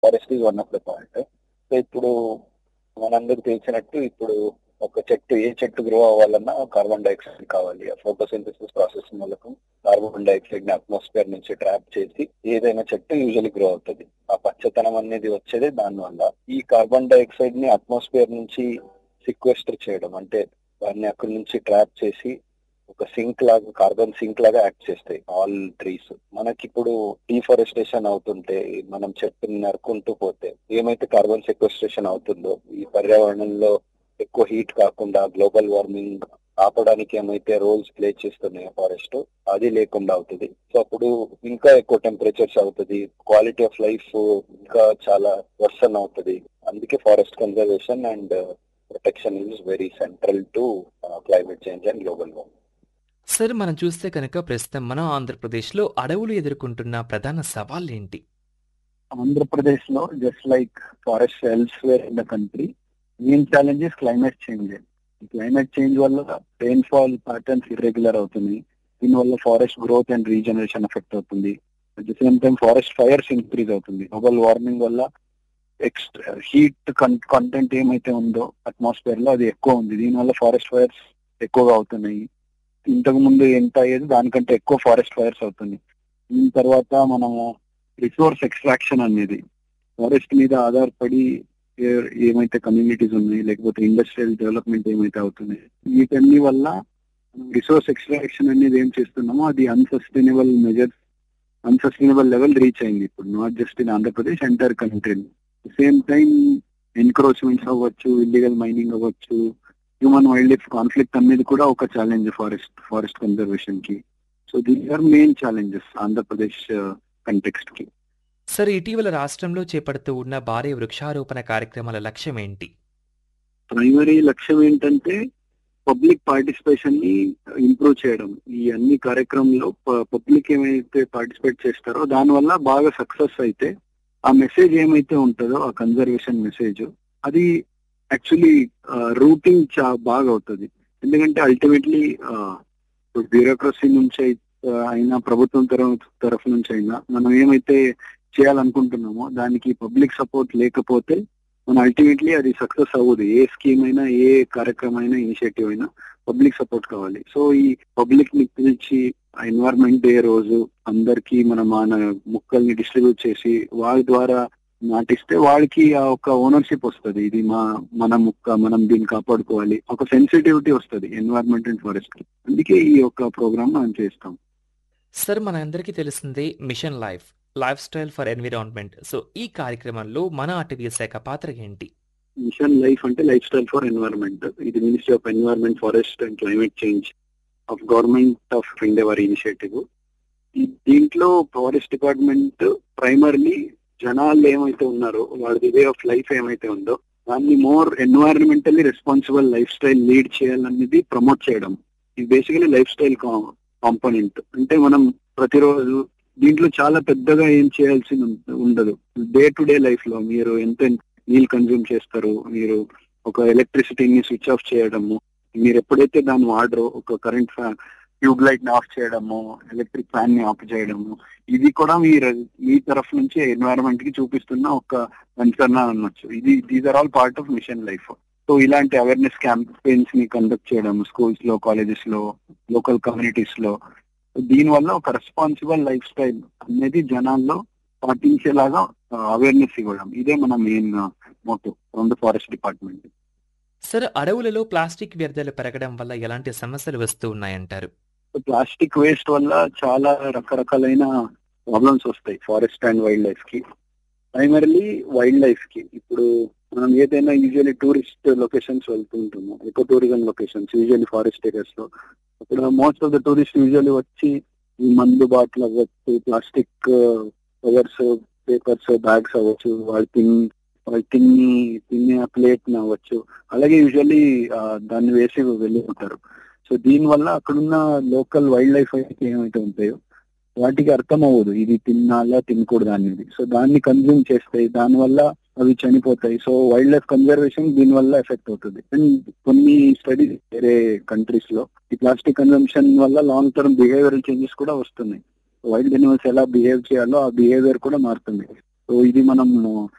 forest is one of the point so ఇప్పుడు మనందరికి తెలిసినట్టు ఇప్పుడు ఒక చెట్టు ఏ చెట్టు గ్రో అవ్వాలన్నా కార్బన్ డైఆక్సైడ్ కావాలి ఆ ఫోటోసింథసిస్ ప్రాసెస్ మూలకం కార్బన్ డైఆక్సైడ్ ని అట్మాస్ఫియర్ నుంచి ట్రాప్ చేసి ఏదైనా చెట్టు యూజువల్లీ గ్రో అవుతుంది ఆ పచ్చతనం అనేది వచ్చేదే దానివల్ల ఈ కార్బన్ డైఆక్సైడ్ ని అట్మాస్ఫియర్ నుంచి సిక్వెస్టర్ చేయడం అంటే దాన్ని అక్కడి నుంచి ట్రాప్ చేసి ఒక సింక్ లాగా కార్బన్ సింక్ లాగా యాక్ట్ చేస్తాయి ఆల్ ట్రీస్ మనకి ఇప్పుడు డీఫారెస్టేషన్ అవుతుంటే మనం చెట్టుని నరుకుంటూ పోతే ఏమైతే కార్బన్ సెక్వెస్ట్రేషన్ అవుతుందో ఈ పర్యావరణంలో ఎక్కువ హీట్ కాకుండా గ్లోబల్ వార్మింగ్ ఆపడానికి ఏమైతే రోల్స్ ప్లే చేస్తున్నాయో ఫారెస్ట్ అది లేకుండా అవుతుంది సో అప్పుడు ఇంకా ఎక్కువ టెంపరేచర్స్ అవుతుంది క్వాలిటీ ఆఫ్ లైఫ్ ఇంకా చాలా వర్సన్ అవుతుంది అందుకే forest conservation and protection is very central to climate change and global warming sir మనం చూస్తే కనుక ప్రస్తుతం మన ఆంధ్రప్రదేశ్లో అడవులు ఎదుర్కొంటున్న ప్రధాన సవాళ్ళేంటి ఆంధ్రప్రదేశ్ లో just like forest elsewhere in the country main challenge is climate change climate change వల్ల రెయిన్ఫాల్ ప్యాటర్న్స్ ఇర్రెగ్యులర్ అవుతుంది దీనివల్ల forest growth and regeneration effect అవుతుంది at the same time forest fires increase అవుతుంది గ్లోబల్ వార్మింగ్ వల్ల extra heat content ఏమైతే ఉందో atmosphere లో అది ఎక్కువ ఉంది దీనివల్ల ఫారెస్ట్ ఫైర్స్ ఎక్కువగా అవుతున్నాయి ఇంతకు ముందు ఎంత అయ్యేది దానికంటే ఎక్కువ ఫారెస్ట్ ఫైర్స్ అవుతుంది దీని తర్వాత మనము రిసోర్స్ ఎక్స్ట్రాక్షన్ అనేది ఫారెస్ట్ మీద ఆధారపడి ఏ- ఏమైతే కమ్యూనిటీస్ ఉన్నాయి లేకపోతే ఇండస్ట్రియల్ డెవలప్మెంట్ ఏమైతే అవుతుంది వీటన్ని వల్ల రిసోర్స్ ఎక్స్ట్రాక్షన్ అనేది ఏం చేస్తున్నామో అది unsustainable measures unsustainable level reach అయింది ఇప్పుడు not just in Andhra Pradesh entire country same time encroachments అవ్వచ్చు ఇల్లీగల్ మైనింగ్ అవ్వచ్చు హ్యూమన్ వైల్డ్ లైఫ్ కాన్ఫ్లిక్ట్ అనేది కూడా ఒక ఛాలెంజ్ ఫారెస్ట్ ఫారెస్ట్ కన్జర్వేషన్ కి so these are main challenges Andhra Pradesh context కి సార్ ఇటీవల రాష్ట్రంలో చేపడుతూ ఉన్న భారీ వృక్షారోపణ కార్యక్రమాల లక్ష్యం ఏంటి ప్రైమరీ లక్ష్యం ఏంటంటే పబ్లిక్ పార్టిసిపేషన్ ని ఇంప్రూవ్ చేయడం ఈ అన్ని కార్యక్రమంలో పబ్లిక్ ఏమైతే పార్టిసిపేట్ చేస్తారో దానివల్ల బాగా సక్సెస్ అయితే ఆ మెసేజ్ ఏమైతే ఉంటుందో ఆ కన్జర్వేషన్ మెసేజ్ అది యాక్చువల్లీ రూటింగ్ చా బాగా అవుతుంది ఎందుకంటే అల్టిమేట్లీ బ్యూరోక్రసీ నుంచి అయి- ఆ, అయినా ప్రభుత్వం తరఫు తరఫు నుంచి అయినా మనం ఏమైతే చేయాలనుకుంటున్నామో దానికి పబ్లిక్ సపోర్ట్ లేకపోతే మన అల్టిమేట్లీ అది సక్సెస్ అవ్వదు ఏ స్కీమ్ అయినా ఏ కార్యక్రమం అయినా ఇనిషియేటివ్ అయినా పబ్లిక్ సపోర్ట్ కావాలి సో ఈ పబ్లిక్ ని పిలిచి ఎన్వైర్న్మెంట్ డే రోజు అందరికి మన మన ముక్కల్ని డిస్ట్రిబ్యూట్ చేసి వాళ్ళ ద్వారా నాటిస్తే వాళ్ళకి ఆ ఒక ఓనర్షిప్ వస్తుంది ఇది మా మన ముక్క మనం దీన్ని కాపాడుకోవాలి ఒక సెన్సిటివిటీ వస్తుంది ఎన్వైర్న్మెంట్ అండ్ ఫారెస్ట్ కి అందుకే ఈ యొక్క ప్రోగ్రామ్ మనం చేస్తాం సార్ మనందరికీ తెలిసిందే mission life lifestyle for environment so ఈ కార్యక్రమంలో మన అటవీ శాఖ పాత్ర ఏంటి మిషన్ లైఫ్ అంటే లైఫ్ స్టైల్ ఫర్ ఎన్వైర్న్మెంట్ ఇది ministry of environment forest and climate change of government of India వారి ఇనిషియేటివ్ దీంట్లో ఫారెస్ట్ డిపార్ట్మెంట్ ప్రైమర్లీ జనాలు ఏమైతే ఉన్నారో వాళ్ళది వే ఆఫ్ లైఫ్ ఏమైతే ఉందో దాన్ని more environmentally responsible lifestyle lead చేయాలనేది ప్రమోట్ చేయడం ఇది బేసికలీ లైఫ్ స్టైల్ కాంపోనెంట్ అంటే మనం ప్రతిరోజు దీంట్లో చాలా పెద్దగా ఏం చేయాల్సి ఉం- ఉండదు డే టు డే లైఫ్ లో మీరు ఎంత నీళ్ళు కన్జ్యూమ్ చేస్తారు మీరు ఒక ఎలక్ట్రిసిటీని స్విచ్ ఆఫ్ చేయడము మీరు ఎప్పుడైతే దాన్ని వాడరో ఒక కరెంట్ ట్యూబ్ లైట్ ని ఆఫ్ చేయడము ఎలక్ట్రిక్ ఫ్యాన్ ని ఆఫ్ చేయడము ఇది కూడా మీరు మీ తరఫు నుంచి ఎన్వైరన్మెంట్ కి చూపిస్తున్న ఒక కన్సర్న్ అనొచ్చు ఇది these are all part of mission life so ఇలాంటి అవేర్నెస్ క్యాంపెయిన్స్ ని కండక్ట్ చేయడం స్కూల్స్ లో కాలేజెస్ లో లోకల్ కమ్యూనిటీస్ లో దీని వల్ల ఒక రెస్పాన్సిబుల్ లైఫ్ స్టైల్ అనేది జనాల్లో పాటించేలాగా అవేర్నెస్ ఇవ్వడం ఇదే మన main motto from the forest department sir అడవులలో ప్లాస్టిక్ వ్యర్థాలు పెరగడం వల్ల ఎలాంటి సమస్యలు వస్తూ ఉన్నాయంటారు ప్లాస్టిక్ వేస్ట్ వల్ల చాలా రకరకాలైన ప్రాబ్లమ్స్ వస్తాయి ఫారెస్ట్ అండ్ వైల్డ్ లైఫ్ కి ప్రైమరీలీ వైల్డ్ లైఫ్ కి ఇప్పుడు మనం ఏదైనా యూజువల్లీ టూరిస్ట్ లొకేషన్స్ వెళ్తూ ఉంటాము eco tourism locations usually forest areas లో అక్కడ most of the tourist usually వచ్చి ఈ మందు బాటిల్ అవ్వచ్చు ప్లాస్టిక్ కవర్స్ పేపర్స్ బ్యాగ్స్ అవ్వచ్చు వాళ్ళు తిని వాళ్ళు తిని తినే ప్లేట్ అవ్వచ్చు అలాగే యూజువల్లీ దాన్ని వేసి వెళ్ళి ఉంటారు సో దీని వల్ల అక్కడున్న లోకల్ వైల్డ్ లైఫ్ అయితే ఏమైతే ఉంటాయో వాటికి అర్థం అవ్వదు ఇది తినాలా తినకూడదు అనేది సో దాన్ని కన్జ్యూమ్ చేస్తాయి దాని వల్ల అవి చనిపోతాయి సో వైల్డ్ లైఫ్ కన్జర్వేషన్ దీని వల్ల ఎఫెక్ట్ అవుతుంది అండ్ కొన్ని స్టడీస్ వేరే కంట్రీస్ లో ఈ ప్లాస్టిక్ కన్జంప్షన్ వల్ల లాంగ్ టర్మ్ బిహేవియరల్ చేంజెస్ కూడా వస్తున్నాయి వైల్డ్ అనిమల్స్ ఎలా బిహేవ్ చేయాలో ఆ బిహేవియర్ కూడా మారుతుంది సో ఇది మనం